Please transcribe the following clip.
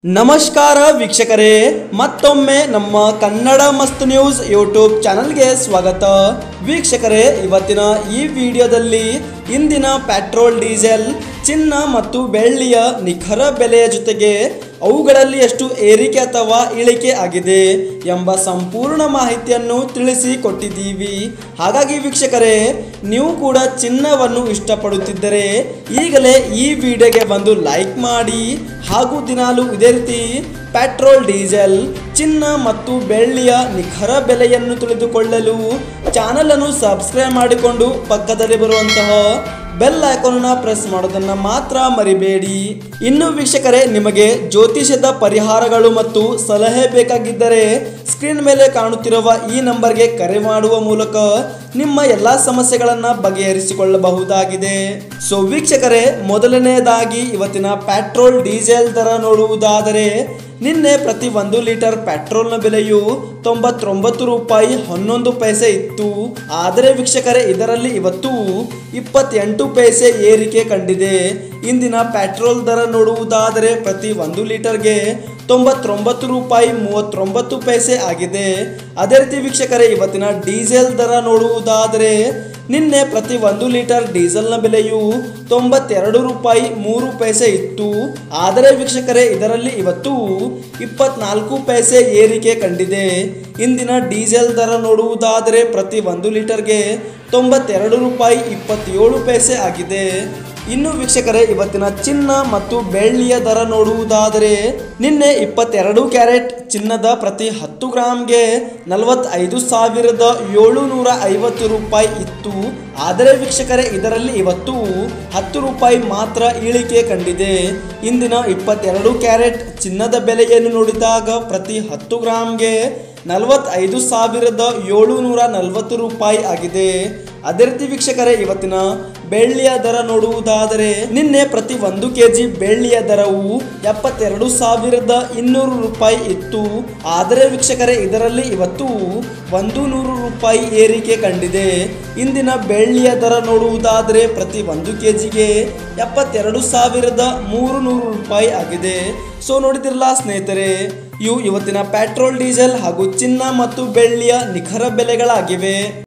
ನಮಸ್ಕಾರ ವೀಕ್ಷಕರೇ ಮತ್ತೊಮ್ಮೆ ನಮ್ಮ ಕನ್ನಡ ಮಸ್ತ್ ನ್ಯೂಸ್ ಯೂಟ್ಯೂಬ್ ಚಾನಲ್ಗೆ ಸ್ವಾಗತ ವೀಕ್ಷಕರೇ ಇವತ್ತಿನ ಈ ವಿಡಿಯೋದಲ್ಲಿ ಇಂದಿನ ಪೆಟ್ರೋಲ್ ಡೀಸೆಲ್ ಚಿನ್ನ ಮತ್ತು ಬೆಳ್ಳಿಯ ನಿಖರ ಬೆಲೆಯ ಜೊತೆಗೆ ಅವುಗಳಲ್ಲಿ ಎಷ್ಟು ಏರಿಕೆ ಅಥವಾ ಇಳಿಕೆ ಆಗಿದೆ ಎಂಬ ಸಂಪೂರ್ಣ ಮಾಹಿತಿಯನ್ನು ತಿಳಿಸಿ ಕೊಟ್ಟಿದ್ದೀವಿ ಹಾಗಾಗಿ ವೀಕ್ಷಕರೇ ನೀವು ಕೂಡ ಚಿನ್ನವನ್ನು ಇಷ್ಟಪಡುತ್ತಿದ್ದರೆ ಈಗಲೇ ಈ ವಿಡಿಯೋಗೆ ಬಂದು ಲೈಕ್ ಮಾಡಿ ಹಾಗೂ ದಿನಾಲು ಇದೇ ರೀತಿ ಪೆಟ್ರೋಲ್ ಡೀಸೆಲ್ ಚಿನ್ನ ಮತ್ತು ಬೆಳ್ಳಿಯ ನಿಖರ ಬೆಲೆಯನ್ನು ತಿಳಿದುಕೊಳ್ಳಲು ಚಾನಲ್ ಅನ್ನು ಸಬ್ಸ್ಕ್ರೈಬ್ ಮಾಡಿಕೊಂಡು ಪಕ್ಕದಲ್ಲಿ ಬರುವಂತಹ ಬೆಲ್ ಐಕಾನ್ನ ಪ್ರೆಸ್ ಮಾಡೋದನ್ನ ಮಾತ್ರ ಮರಿಬೇಡಿ ಇನ್ನು ವೀಕ್ಷಕರೇ ನಿಮಗೆ ಜ್ಯೋತಿಷ್ಯದ ಪರಿಹಾರಗಳು ಮತ್ತು ಸಲಹೆ ಬೇಕಾಗಿದ್ದರೆ ಸ್ಕ್ರೀನ್ ಮೇಲೆ ಕಾಣುತ್ತಿರುವ ಈ ನಂಬರ್ಗೆ ಕರೆ ಮಾಡುವ ಮೂಲಕ ನಿಮ್ಮ ಎಲ್ಲ ಸಮಸ್ಯೆಗಳನ್ನು ಬಗೆಹರಿಸಿಕೊಳ್ಳಬಹುದಾಗಿದೆ ಸೊ ವೀಕ್ಷಕರೇ ಮೊದಲನೆಯದಾಗಿ ಇವತ್ತಿನ ಪೆಟ್ರೋಲ್ ಡೀಸೆಲ್ ದರ ನೋಡುವುದಾದರೆ ನಿನ್ನೆ ಪ್ರತಿ ಒಂದು ಲೀಟರ್ ಪೆಟ್ರೋಲ್ನ ಬೆಲೆಯು ತೊಂಬತ್ತೊಂಬತ್ತು ರೂಪಾಯಿ ಹನ್ನೊಂದು ಪೈಸೆ ಇತ್ತು ಆದರೆ ವೀಕ್ಷಕರೇ ಇದರಲ್ಲಿ ಇವತ್ತು ಇಪ್ಪತ್ತೆಂಟು ಪೈಸೆ ಏರಿಕೆ ಕಂಡಿದೆ ಇಂದಿನ ಪೆಟ್ರೋಲ್ ದರ ನೋಡುವುದಾದರೆ ಪ್ರತಿ ಒಂದು ಲೀಟರ್ಗೆ ತೊಂಬತ್ತೊಂಬತ್ತು ರೂಪಾಯಿ ಮೂವತ್ತೊಂಬತ್ತು ಪೈಸೆ ಆಗಿದೆ ಅದೇ ರೀತಿ ವೀಕ್ಷಕರೇ ಇವತ್ತಿನ ಡೀಸೆಲ್ ದರ ನೋಡುವುದಾದರೆ ನಿನ್ನೆ ಪ್ರತಿ ಒಂದು ಲೀಟರ್ ಡೀಸೆಲ್ನ ಬೆಲೆಯು ತೊಂಬತ್ತೆರಡು ರೂಪಾಯಿ ಮೂರು ಪೈಸೆ ಇತ್ತು ಆದರೆ ವೀಕ್ಷಕರೇ ಇದರಲ್ಲಿ ಇವತ್ತು ಇಪ್ಪತ್ನಾಲ್ಕು ಪೈಸೆ ಏರಿಕೆ ಕಂಡಿದೆ ಇಂದಿನ ಡೀಸೆಲ್ ದರ ನೋಡುವುದಾದರೆ ಪ್ರತಿ ಒಂದು ಲೀಟರ್ಗೆ ತೊಂಬತ್ತೆರಡು ರೂಪಾಯಿ ಇಪ್ಪತ್ತೇಳು ಪೈಸೆ ಆಗಿದೆ ಇನ್ನು ವೀಕ್ಷಕರೇ ಇವತ್ತಿನ ಚಿನ್ನ ಮತ್ತು ಬೆಳ್ಳಿಯ ದರ ನೋಡುವುದಾದರೆ ನಿನ್ನೆ ಇಪ್ಪತ್ತೆರಡು ಕ್ಯಾರೆಟ್ ಚಿನ್ನದ ಪ್ರತಿ ಹತ್ತು ಗ್ರಾಮ್ಗೆ ನಲವತ್ತೈದು ಸಾವಿರದ ಏಳುನೂರ ಐವತ್ತು ರೂಪಾಯಿ ಇತ್ತು ಆದರೆ ವೀಕ್ಷಕರೇ ಇದರಲ್ಲಿ ಇವತ್ತು ಹತ್ತು ರೂಪಾಯಿ ಮಾತ್ರ ಇಳಿಕೆ ಕಂಡಿದೆ ಇಂದಿನ ಇಪ್ಪತ್ತೆರಡು ಕ್ಯಾರೆಟ್ ಚಿನ್ನದ ಬೆಲೆಯನ್ನು ನೋಡಿದಾಗ ಪ್ರತಿ ಹತ್ತು ಗ್ರಾಮ್ಗೆ ನಲವತ್ತೈದು ಸಾವಿರದ ಏಳುನೂರ ನಲವತ್ತು ರೂಪಾಯಿ ಆಗಿದೆ ಅದೇ ರೀತಿ ವೀಕ್ಷಕರೇ ಇವತ್ತಿನ ಬೆಳ್ಳಿಯ ದರ ನೋಡುವುದಾದರೆ ನಿನ್ನೆ ಪ್ರತಿ ಒಂದು ಕೆಜಿ ಬೆಳ್ಳಿಯ ದರವು ಎಪ್ಪತ್ತೆರಡು ಸಾವಿರದ ಇನ್ನೂರು ರೂಪಾಯಿ ಇತ್ತು ಆದರೆ ವೀಕ್ಷಕರೇ ಇದರಲ್ಲಿ ಇವತ್ತು ಒಂದು ನೂರು ರೂಪಾಯಿ ಏರಿಕೆ ಕಂಡಿದೆ ಇಂದಿನ ಬೆಳ್ಳಿಯ ದರ ನೋಡುವುದಾದರೆ ಪ್ರತಿ ಒಂದು ಕೆಜಿಗೆ ಎಪ್ಪತ್ತೆರಡು ಸಾವಿರದ ಮೂರು ನೂರು ರೂಪಾಯಿ ಆಗಿದೆ ಸೊ ನೋಡಿದಿರಲ್ಲ ಸ್ನೇಹಿತರೆ ಇವು ಇವತ್ತಿನ ಪೆಟ್ರೋಲ್ ಡೀಸೆಲ್ ಹಾಗೂ ಚಿನ್ನ ಮತ್ತು ಬೆಳ್ಳಿಯ ನಿಖರ ಬೆಲೆಗಳಾಗಿವೆ